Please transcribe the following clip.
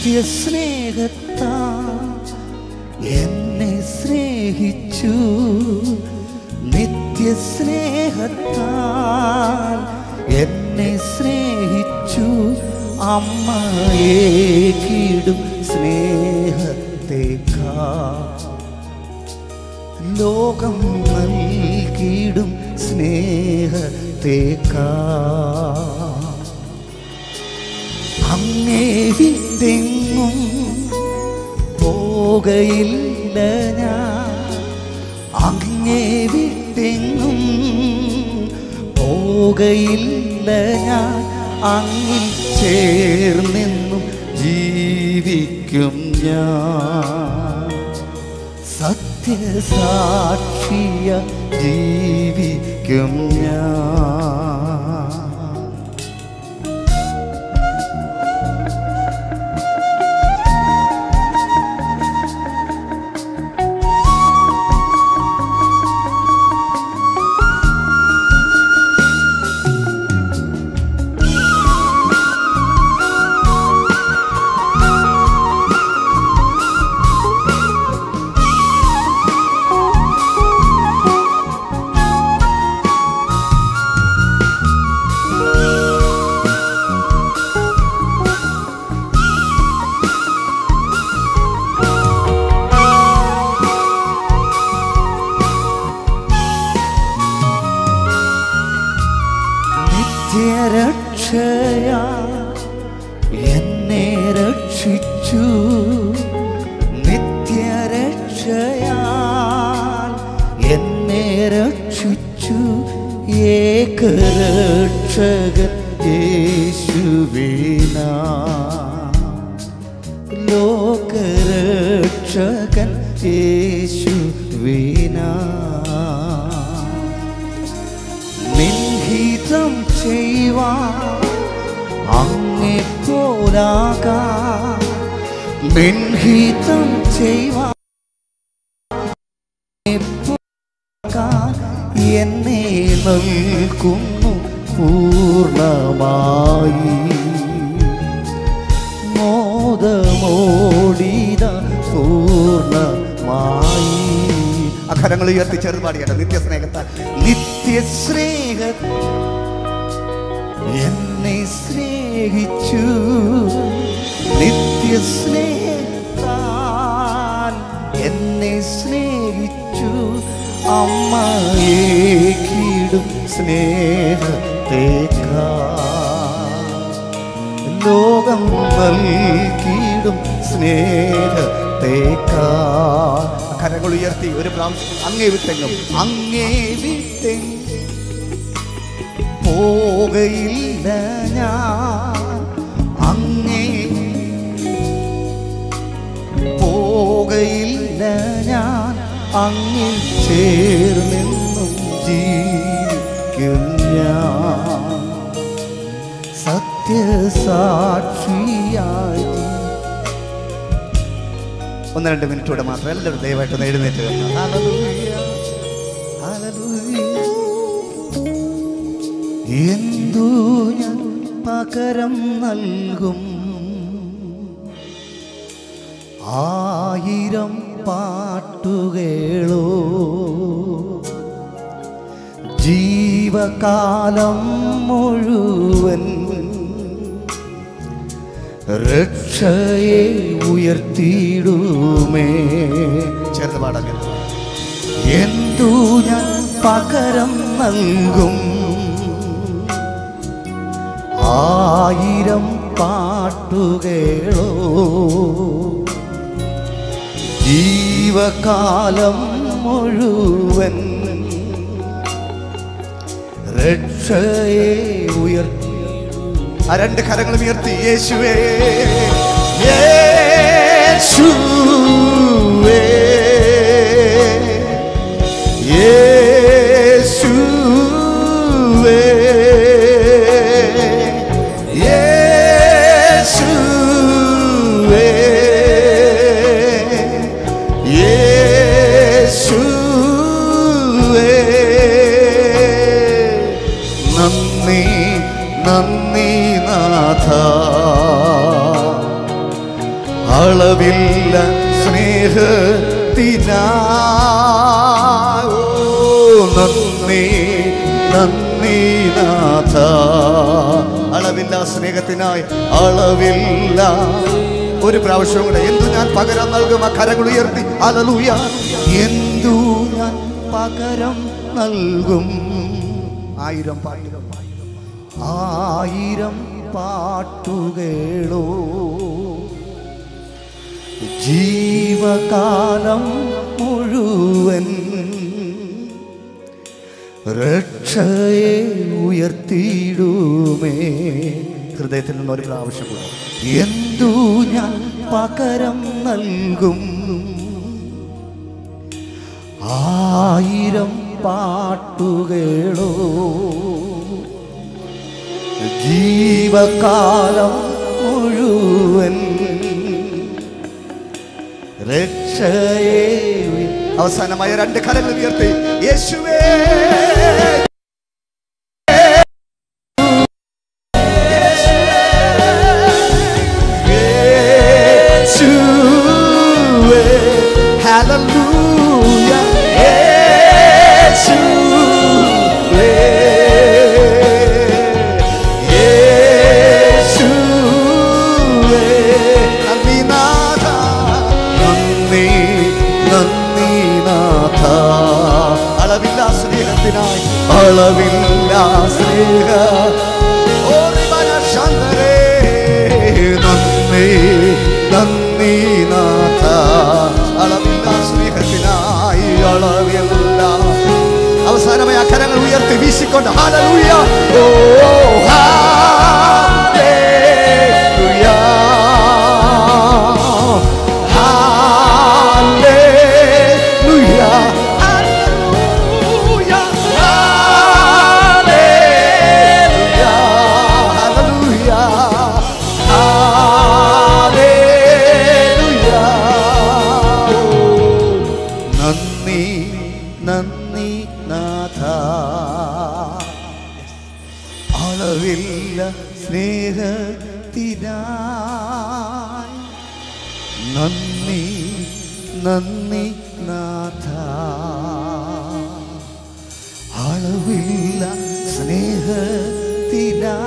നിത്യസ്നേഹത്താ എന്നെ സ്നേഹിച്ചു നിത്യസ്നേഹത്താൽ എന്നെ സ്നേഹിച്ചു അമ്മയെ കീടും സ്നേഹത്തേക്കാ ലോകം നൽകിയിടും സ്നേഹത്തേക്കാ അങ്ങേ വിട്ടെങ്ങും പോകയില്ല ഞാൻ അങ്ങേ വിട്ടെങ്ങും പോകയില്ല ഞാൻ അങ്ങിൽ ചേർന്നെന്നും ജീവിക്കും ഞാൻ സത്യസാക്ഷിയ ജീവിക്കും ഞാൻ നിത്യരക്ഷയാ എന്നെ രക്ഷിച്ചു നിത്യരക്ഷയാൽ എന്നെ രക്ഷിച്ചു ഏകരക്ഷകൻ യേശുവിനാ ലോകരക്ഷകൻ യേശുവിനാ നിൻഹിതം ചെയ്യുവാൻ അങ്ങെ പോലാകാ നിൻഹിതം ചെയ്യുവാൻ അങ്ങെ പോലാകാൻ എന്നെ നൽകുന്നു പൂർണ്ണമായി മോദമോടിത പൂർണ്ണമായി അഖരങ്ങൾ ഉയർത്തി ചേർന്ന് പാടിയാണ് നിത്യസ്നേഹത്താൽ നിത്യസ്നേഹ എന്നെ സ്നേഹിച്ചു നിത്യസ്നേഹത്താൽ എന്നെ സ്നേഹിച്ചു അമ്മയെ കീടും സ്നേഹത്തേക്കാ ലോകം നൽകിയിടും സ്നേഹത്തേക്കാ കരങ്ങൾ ഉയർത്തി ഒരു പ്രാവശ്യം അങ്ങേ വിട്ടെങ്ങും അങ്ങേ വിട്ടെങ്ങും പോകയില്ല ഞാൻ അങ്ങേ പോകയില്ല ഞാൻ അങ്ങിൽ ചേർന്നെന്നും ജീവിക്കും ഞാൻ സത്യസാക്ഷിയായി ഒന്ന് രണ്ട് മിനിറ്റൂടെ മാത്രം എല്ലാവരും ദയവായിട്ട് ഒന്ന് എഴുന്നേറ്റ് വരണം. ഹല്ലേലൂയ. ഹല്ലേലൂയ. എന്തു ഞാൻ പകരം നൽകും ആയിരം പാട്ടുകളോ ജീവകാലം മുഴുവൻ രക്ഷയെ ഉയർത്തിയിടുമേ ചേർന്ന് പാടാൻ എന്തു ഞാൻ പകരം നൽകും ആയിരം പാട്ടുകളോ ജീവകാലം മുഴുവൻ രക്ഷയെ ഉയർത്തി ആ രണ്ട് കരങ്ങളും ഉയർത്തി യേശുവേ യേശുവേ യേശുവേ യേശുവേ യേശുവേ നന്ദി നന്ദി നാഥ അളവില്ല സ്നേഹത്തിനാ ഓ, നന്ദി നന്ദി നാഥ അളവില്ല സ്നേഹത്തിനായി അളവില്ല ഒരു പ്രാവശ്യം കൂടെ എന്തു ഞാൻ പകരം നൽകും ആ കരങ്ങൾ ഉയർത്തി അലലൂയ എന്തു ഞാൻ പകരം നൽകും ആയിരം പാട്ടുകൾ ആയിരം പാട്ടുകളോ ജീവകാലം മുഴുവൻ രക്ഷയെ ഉയർത്തിയിടുമേ ഹൃദയത്തിൽ നിന്ന് ഒരു പ്രാവശ്യം കൂടെ. എന്തു ഞാൻ പകരം നൽകും ആയിരം പാട്ടുകളോ ജീവകാലം മുഴുവൻ രക്ഷയെ ഉയ- അവസാനമായ രണ്ട് കരങ്ങൾ ഉയർത്തി യേശുവേ യേശുവേ ഹല്ലേലൂയ യേശുവേ യേശുവേ നന്ദി നാഥ നന്ദി നന്ദി നാഥ അളവില്ല സ്നേഹത്തിനായി അളവില്ല സ്നേഹ ഓർമ്മന ശാന്തരേ നന്ദി നന്ദി നാഥ അളവില്ല സ്നേഹത്തിനായി അളവില്ല അവസാനമായി അക്കരങ്ങൾ ഉയർത്തി വീശിക്കൊണ്ട് ഹാലലൂയ ഓ hallelujah hallelujah hallelujah hallelujah hallelujah hallelujah നന്ദി നന്ദി നാഥ അളവില്ല സ്നേഹത്തിനായി നന്ദി നന്ദി നാഥ അളവില്ല സ്നേഹത്തിനായി